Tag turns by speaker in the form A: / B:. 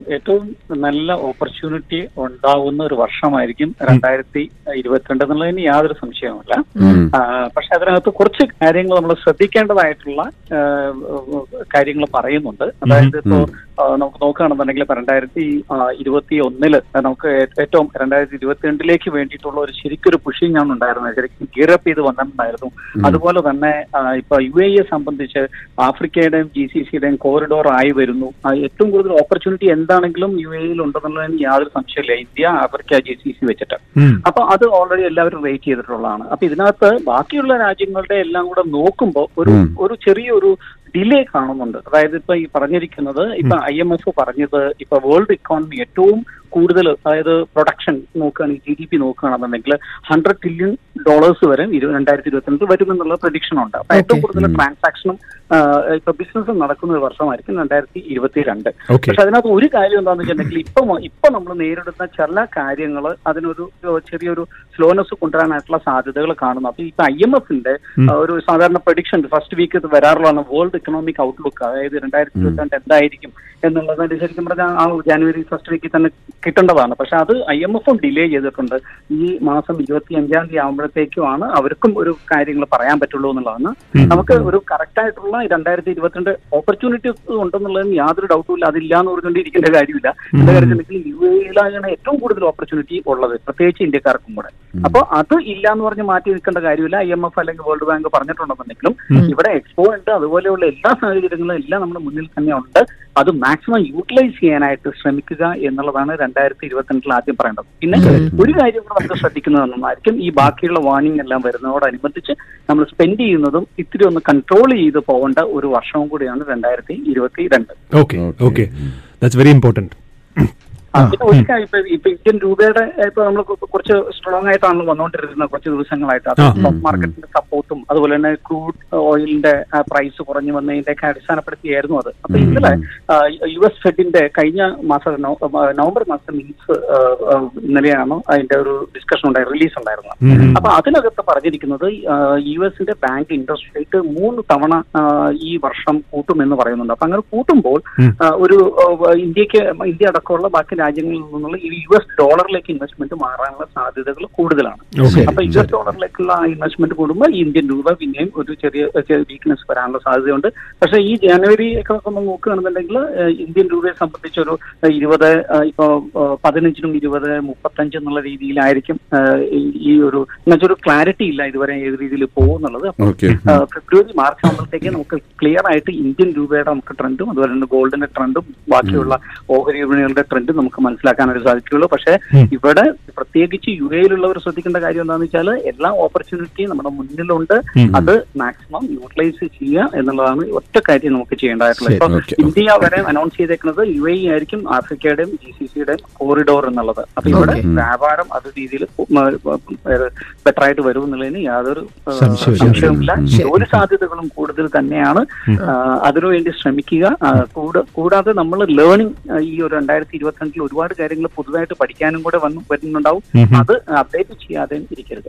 A: ഏറ്റവും നല്ല ഓപ്പർച്യൂണിറ്റി ഉണ്ടാവുന്ന ഒരു വർഷമായിരിക്കും രണ്ടായിരത്തി ഇരുപത്തിരണ്ട് എന്നുള്ളതിന് യാതൊരു സംശയവുമില്ല
B: ഉം.
A: ആ, പക്ഷെ അതിനകത്ത് കുറച്ച് കാര്യങ്ങൾ നമ്മൾ ശ്രദ്ധിക്കേണ്ടതായിട്ടുള്ള ആ, കാര്യങ്ങൾ പറയുന്നുണ്ട് അതായത് ഇപ്പോ ആ, നമുക്ക് നോക്കുകയാണെന്നുണ്ടെങ്കിൽ ഇപ്പൊ രണ്ടായിരത്തി ഇരുപത്തി ഒന്നില് നമുക്ക് ഏ- ഏറ്റവും രണ്ടായിരത്തി ഇരുപത്തിരണ്ടിലേക്ക് വേണ്ടിയിട്ടുള്ള ഒരു ശരിക്കൊരു പുഷിംഗ് ആണ് ഉണ്ടായിരുന്നത് ശരിക്കും ഗിയറപ്പ് ചെയ്ത് വന്നിട്ടുണ്ടായിരുന്നു അതുപോലെ തന്നെ ആ, ഇപ്പൊ യു എ സംബന്ധിച്ച് ആഫ്രിക്കയുടെയും ജി സി സിയുടെയും കോറിഡോർ ആയി വരുന്നു ആ, ഏറ്റവും കൂടുതൽ ഓപ്പർച്യൂണിറ്റി എന്താണെങ്കിലും യു എയിൽ ഉണ്ടെന്നുള്ളതിന് യാതൊരു സംശയമില്ല India Africa G C C വെച്ചിട്ട്
C: ഉം.
A: അപ്പൊ അത് ഓൾറെഡി എല്ലാവരും വെയിറ്റ് ചെയ്തിട്ടുള്ളതാണ് അപ്പൊ ഇതിനകത്ത് ബാക്കിയുള്ള രാജ്യങ്ങളുടെ എല്ലാം കൂടെ നോക്കുമ്പോൾ ഒരു
B: ഉം.
A: ഒരു ചെറിയൊരു ഡിലേ കാണുന്നുണ്ട് അതായത് ഇപ്പൊ ഈ പറഞ്ഞിരിക്കുന്നത് ഇപ്പൊ ഐ എം എഫ് പറഞ്ഞത് ഇപ്പൊ വേൾഡ് ഇക്കോണമി ഏറ്റവും കൂടുതൽ അതായത് പ്രൊഡക്ഷൻ നോക്കുകയാണെങ്കിൽ ജി ഡി പി നോക്കുകയാണെന്നുണ്ടെങ്കിൽ ഹൺഡ്രഡ് ട്രില്യൺ ഡോളേഴ്സ് വരെ ഇരു- രണ്ടായിരത്തി ഇരുപത്തിരണ്ട് വരുമെന്നുള്ള പ്രഡിക്ഷൻ ഉണ്ട് അപ്പൊ ഏറ്റവും
C: Okay.
A: കൂടുതൽ ട്രാൻസാക്ഷനും ഇപ്പൊ ബിസിനസ്സും നടക്കുന്ന ഒരു വർഷമായിരിക്കും രണ്ടായിരത്തി ഇരുപത്തിരണ്ട്
C: Okay.
A: പക്ഷെ അതിനകത്ത് ഒരു കാര്യം എന്താണെന്ന് വെച്ചിട്ടുണ്ടെങ്കിൽ ഇപ്പൊ മ- ഇപ്പൊ നമ്മൾ നേരിടുന്ന ചില കാര്യങ്ങൾ അതിനൊരു ഒരു ചെറിയൊരു സ്ലോനെസ് കൊണ്ടുവരാനായിട്ടുള്ള സാധ്യതകൾ കാണുന്നു അപ്പൊ ഇപ്പൊ ഐ എം എഫിന്റെ ഒരു സാധാരണ പ്രഡിക്ഷൻ ഫസ്റ്റ് വീക്ക് വരാറുള്ളതാണ് വേൾഡ് എക്കണോമിക് ഔട്ട്ലുക്ക് അതായത് രണ്ടായിരത്തി ഇരുപത്തിരണ്ട് എന്തായിരിക്കും എന്നുള്ളത് അതിന്റെ ശരിക്കും പറഞ്ഞാൽ ആ ജാനുവരി ഫസ്റ്റ് വീക്കിൽ തന്നെ കിട്ടേണ്ടതാണ് പക്ഷെ അത് ഐ എം എഫും ഡിലേ ചെയ്തിട്ടുണ്ട് ഈ മാസം ഇരുപത്തി അഞ്ചാം തീയതി ആകുമ്പോഴത്തേക്കുമാണ് അവർക്കും ഒരു കാര്യങ്ങൾ പറയാൻ പറ്റുള്ളൂ എന്നുള്ളതാണ് നമുക്ക് ഒരു കറക്റ്റ് ആയിട്ടുള്ള രണ്ടായിരത്തി ഇരുപത്തിരണ്ട് ഓപ്പർച്യൂണിറ്റി ഉണ്ടെന്നുള്ളതിന് യാതൊരു ഡൗട്ടും ഇല്ല അതില്ല എന്ന് പറഞ്ഞുകൊണ്ടിരിക്കേണ്ട കാര്യമില്ല എന്താ കാര്യത്തിലെങ്കിൽ യു എയിലാണ് ഏറ്റവും കൂടുതൽ ഓപ്പർച്യൂണിറ്റി ഉള്ളത് പ്രത്യേകിച്ച് ഇന്ത്യക്കാർക്കും കൂടെ അപ്പൊ അത് ഇല്ല എന്ന് പറഞ്ഞ് മാറ്റി നിൽക്കേണ്ട കാര്യമില്ല ഐ എം എഫ് അല്ലെങ്കിൽ വേൾഡ് ബാങ്ക് പറഞ്ഞിട്ടുണ്ടെന്നുണ്ടെങ്കിലും ഇവിടെ എക്സ്പോ ഉണ്ട് അതുപോലെയുള്ള എല്ലാ സാഹചര്യങ്ങളും എല്ലാം നമ്മുടെ മുന്നിൽ തന്നെ ഉണ്ട് അത് മാക്സിമം യൂട്ടിലൈസ് ചെയ്യാനായിട്ട് ശ്രമിക്കുക എന്നുള്ളതാണ് രണ്ടായിരത്തി ഇരുപത്തിരണ്ടിൽ ആദ്യം പറയേണ്ടത് പിന്നെ ഒരു കാര്യം കൂടെ നമുക്ക് ശ്രദ്ധിക്കുന്നത് നന്നായിരിക്കും ഈ ബാക്കിയുള്ള വാർണിംഗ് എല്ലാം വരുന്നതോടനുബന്ധിച്ച് നമ്മൾ സ്പെൻഡ് ചെയ്യുന്നതും ഇത്തിരി ഒന്ന് കൺട്രോൾ ചെയ്ത് പോകേണ്ട ഒരു വർഷവും കൂടിയാണ് രണ്ടായിരത്തി ഇരുപത്തി രണ്ട്
C: okay okay that's very important
A: ആ, പിന്നെ ഒരു കാര്യം ഇപ്പൊ ഇപ്പൊ ഇന്ത്യൻ രൂപയുടെ ഇപ്പൊ നമ്മൾ കുറച്ച് സ്ട്രോങ് ആയിട്ടാണല്ലോ വന്നുകൊണ്ടിരിക്കുന്നത് കുറച്ച് ദിവസങ്ങളായിട്ട് അത്
C: ആ.
A: സ്റ്റോക്ക് മാർക്കറ്റിന്റെ സപ്പോർട്ടും അതുപോലെ തന്നെ ക്രൂഡ് ഓയിലിന്റെ പ്രൈസ് കുറഞ്ഞു വന്നതിന്റെ ഒക്കെ അടിസ്ഥാനപ്പെടുത്തിയായിരുന്നു അത് അപ്പൊ ഇന്നലെ ആ, യു എസ് ഫെഡിന്റെ കഴിഞ്ഞ മാസം നവ- ആ, നവംബർ മാസം മീൻസ് ഇന്നലെയാണ് അതിന്റെ ഒരു ഡിസ്കഷൻ ഉണ്ടായി റിലീസ് ഉണ്ടായിരുന്നത്
C: ഉം.
A: അപ്പൊ അതിനകത്ത് പറഞ്ഞിരിക്കുന്നത് ആ, യു എസിന്റെ ബാങ്ക് ഇൻട്രസ്റ്റ് റേറ്റ് മൂന്ന് തവണ ആ, ഈ വർഷം കൂട്ടുമെന്ന് പറയുന്നുണ്ട് അപ്പൊ അങ്ങനെ കൂട്ടുമ്പോൾ
C: ഉം.
A: ആ, ഒരു ആ, ഇന്ത്യക്ക് ഇന്ത്യ അടക്കമുള്ള ബാക്കി രാജ്യങ്ങളിൽ നിന്നുള്ള ഈ യു എസ് ഡോളറിലേക്ക് ഇൻവെസ്റ്റ്മെന്റ് മാറാനുള്ള സാധ്യതകൾ കൂടുതലാണ്
C: Okay.
A: അപ്പൊ യു എസ് ഡോളറിലേക്കുള്ള ഇൻവെസ്റ്റ്മെന്റ് കൂടുമ്പോൾ ഈ ഇന്ത്യൻ രൂപ പിന്നെയും ഒരു ചെറിയ വീക്ക്നെസ് വരാനുള്ള സാധ്യതയുണ്ട് പക്ഷേ ഈ ജനുവരി ഒക്കെ നമ്മൾ നോക്കുകയാണെന്നുണ്ടെങ്കിൽ ഏഹ്, ഇന്ത്യൻ രൂപയെ സംബന്ധിച്ചൊരു ഏഹ്, ഇരുപത് ഏഹ്, ഇപ്പൊ ഏഹ്, പതിനഞ്ചിനും ഇരുപത് മുപ്പത്തഞ്ച് എന്നുള്ള രീതിയിലായിരിക്കും ഏഹ്, ഈ- ഈ ഒരു എന്നുവെച്ചൊരു ക്ലാരിറ്റി ഇല്ല ഇതുവരെ ഏത് രീതിയിൽ പോകുന്നുള്ളത് അപ്പൊ
B: ഓക്കെ
A: ഏഹ്, ഫെബ്രുവരി മാർച്ച് ആകുമ്പോഴത്തേക്ക് നമുക്ക് ക്ലിയർ ആയിട്ട് ഇന്ത്യൻ രൂപയുടെ നമുക്ക് ട്രെൻഡും അതുപോലെ തന്നെ ഗോൾഡിന്റെ ട്രെൻഡും ബാക്കിയുള്ള ഓഹരി വിപണികളുടെ ട്രെൻഡും നമുക്ക് മനസ്സിലാക്കാനായിട്ട് സാധിക്കുകയുള്ളൂ പക്ഷേ
C: ഉം.
A: ഇവിടെ പ്രത്യേകിച്ച് യു എയിലുള്ളവർ ശ്രദ്ധിക്കേണ്ട കാര്യം എന്താണെന്ന് വെച്ചാൽ എല്ലാ ഓപ്പർച്യൂണിറ്റിയും നമ്മുടെ മുന്നിലുണ്ട്
C: ഉം.
A: അത് മാക്സിമം യൂട്ടിലൈസ് ചെയ്യുക എന്നുള്ളതാണ് ഒറ്റ കാര്യം നമുക്ക് ചെയ്യേണ്ടതായിട്ടുള്ളത്
B: ശരി,
A: ഇപ്പൊ
B: okay.
A: ഇന്ത്യ വരെ അനൗൺസ് ചെയ്തേക്കുന്നത് യു എ ആയിരിക്കും ആഫ്രിക്കയുടെയും ജി സി സിയുടെയും കോറിഡോർ എന്നുള്ളത് അപ്പൊ ഇവിടെ
B: Okay.
A: വ്യാപാരം അത് രീതിയിൽ ബെറ്റർ ആയിട്ട് വരും എന്നുള്ളതിന് യാതൊരു ഏഹ്,
C: സംശയവും ഇല്ല.
A: സംശയവുമില്ല
B: ശരി.
A: ജോലി സാധ്യതകളും കൂടുതൽ തന്നെയാണ് ആ, അതിനുവേണ്ടി ശ്രമിക്കുക ആ, കൂട- കൂടാതെ നമ്മൾ ലേണിംഗ് ഈ ഒരു രണ്ടായിരത്തി ഇരുപത്തിരണ്ടിൽ ഒരുപാട് കാര്യങ്ങൾ പുതുതായിട്ട് പഠിക്കാനും കൂടെ വന്നു വരുന്നുണ്ടാവും
C: ഉം.
A: അത് അപ്ഡേറ്റ് ചെയ്യാതെ ഇരിക്കരുത്